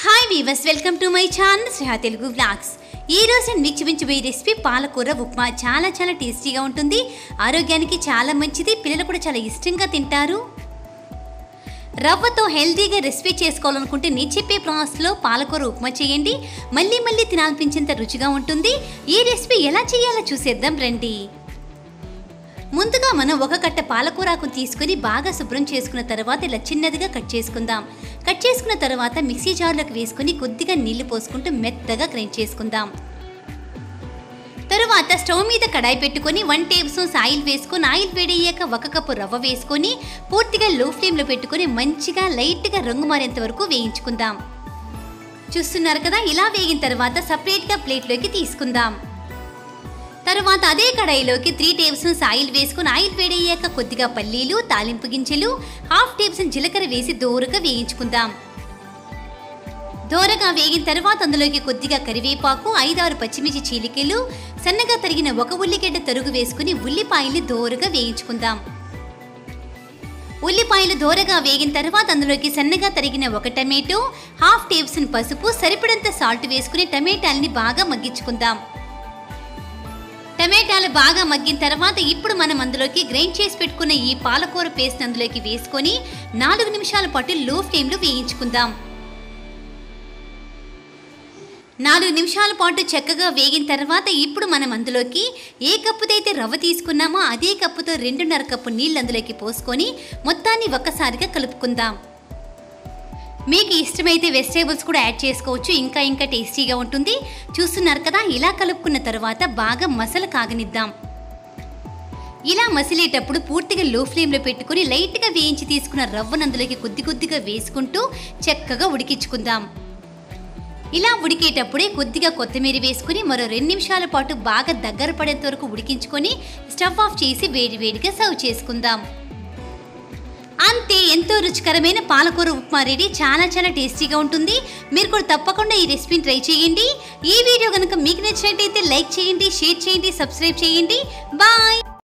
hi viewers welcome to my channel Sreha Telugu blogs ఈ రోజు నేను మీకు చూపించబోయే రెసిపీ పాలకూర ఉప్మా చాలా చాలా టేస్టీగా ఉంటుంది ఆరోగ్యానికి చాలా మంచిది పిల్లలు కూడా చాలా ఇష్టంగా తింటారు రవ్వతో హెల్తీగా రెసిపీ చేసుకోవాలనుకుంటే నేను చెప్పే ప్రాసెస్లో పాలకూర ఉప్మా చేయండి మళ్ళీ మళ్ళీ తినాలనిపించేంత రుచిగా ఉంటుంది ఈ రెసిపీ ఎలా చేయాలో చూసేద్దాం రండి ముందుగా మనం ఒక కట్ట పాలకూరాకు తీసుకొని బాగా శుభ్రం చేసుకున్న తర్వాత ఇలా చిన్నదిగా కట్ చేసుకుందాం కట్ చేసుకున్న తర్వాత మిక్సీ జార్లోకి వేసుకొని కొద్దిగా నీళ్లు పోసుకుంటూ మెత్తగా గ్రైండ్ చేసుకుందాం తరువాత స్టవ్ మీద కడాయి పెట్టుకొని వన్ టేబుల్ స్పూన్స్ ఆయిల్ వేసుకొని ఆయిల్ వేడయ్యాక ఒక కప్పు రవ్వ వేసుకొని పూర్తిగా లో ఫ్లేమ్లో పెట్టుకొని మంచిగా లైట్గా రంగు మారేంత వరకు వేయించుకుందాం చూస్తున్నారు కదా ఇలా వేగిన తర్వాత సపరేట్గా ప్లేట్లోకి తీసుకుందాం తరువాత అదే కడాయిలోకి త్రీ టేబుల్ స్పూన్స్ ఆయిల్ వేసుకుని ఆయిల్ వేడయ్యాక కొద్దిగా పల్లీలు తాలింపు గింజలు హాఫ్ టేబుల్ స్పూన్ జీలకర్ర వేసి దోరగా వేయించుకుందాం దోరగా వేగిన తర్వాత అందులోకి కొద్దిగా కరివేపాకు ఐదారు పచ్చిమిర్చి చీలికలు సన్నగా తరిగిన ఒక ఉల్లిగడ్డ తరుగు వేసుకుని ఉల్లిపాయలు దోరగా వేయించుకుందాం ఉల్లిపాయలు దోరగా వేగిన తర్వాత అందులోకి సన్నగా తరిగిన ఒక టమాటో హాఫ్ టేబుల్ స్పూన్ పసుపు సరిపడంత సాల్ట్ వేసుకుని టమాటాలని బాగా మగ్గించుకుందాం టమాటాలు బాగా మగ్గిన తర్వాత ఇప్పుడు మనం అందులోకి గ్రైండ్ చేసి పెట్టుకున్న ఈ పాలకూర పేస్ట్ అందులోకి వేసుకొని నాలుగు నిమిషాల పాటు లో ఫ్లేమ్లో వేయించుకుందాం నాలుగు నిమిషాల పాటు చక్కగా వేగిన తర్వాత ఇప్పుడు మనం అందులోకి ఏ కప్పుదైతే రవ్వ తీసుకున్నామో అదే కప్పుతో రెండున్నర కప్పు నీళ్ళు అందులోకి పోసుకొని మొత్తాన్ని ఒక్కసారిగా కలుపుకుందాం మీకు ఇష్టమైతే వెజిటేబుల్స్ కూడా యాడ్ చేసుకోవచ్చు ఇంకా ఇంకా టేస్టీగా ఉంటుంది చూస్తున్నారు కదా ఇలా కలుపుకున్న తర్వాత బాగా మసలు కాగనిద్దాం ఇలా మసిలేటప్పుడు పూర్తిగా లో ఫ్లేమ్లో పెట్టుకుని లైట్గా వేయించి తీసుకున్న రవ్వను అందులోకి కొద్ది కొద్దిగా వేసుకుంటూ చక్కగా ఉడికించుకుందాం ఇలా ఉడికేటప్పుడే కొద్దిగా కొత్తిమీర వేసుకుని మరో రెండు నిమిషాల పాటు బాగా దగ్గర పడేంత వరకు ఉడికించుకొని స్టవ్ ఆఫ్ చేసి వేడివేడిగా సర్వ్ చేసుకుందాం అంతే ఎంతో రుచికరమైన పాలకూర ఉప్మా రెడీ చాలా చాలా టేస్టీగా ఉంటుంది మీరు కూడా తప్పకుండా ఈ రెసిపీని ట్రై చేయండి ఈ వీడియో కనుక మీకు నచ్చినట్టయితే లైక్ చేయండి షేర్ చేయండి సబ్స్క్రైబ్ చేయండి బాయ్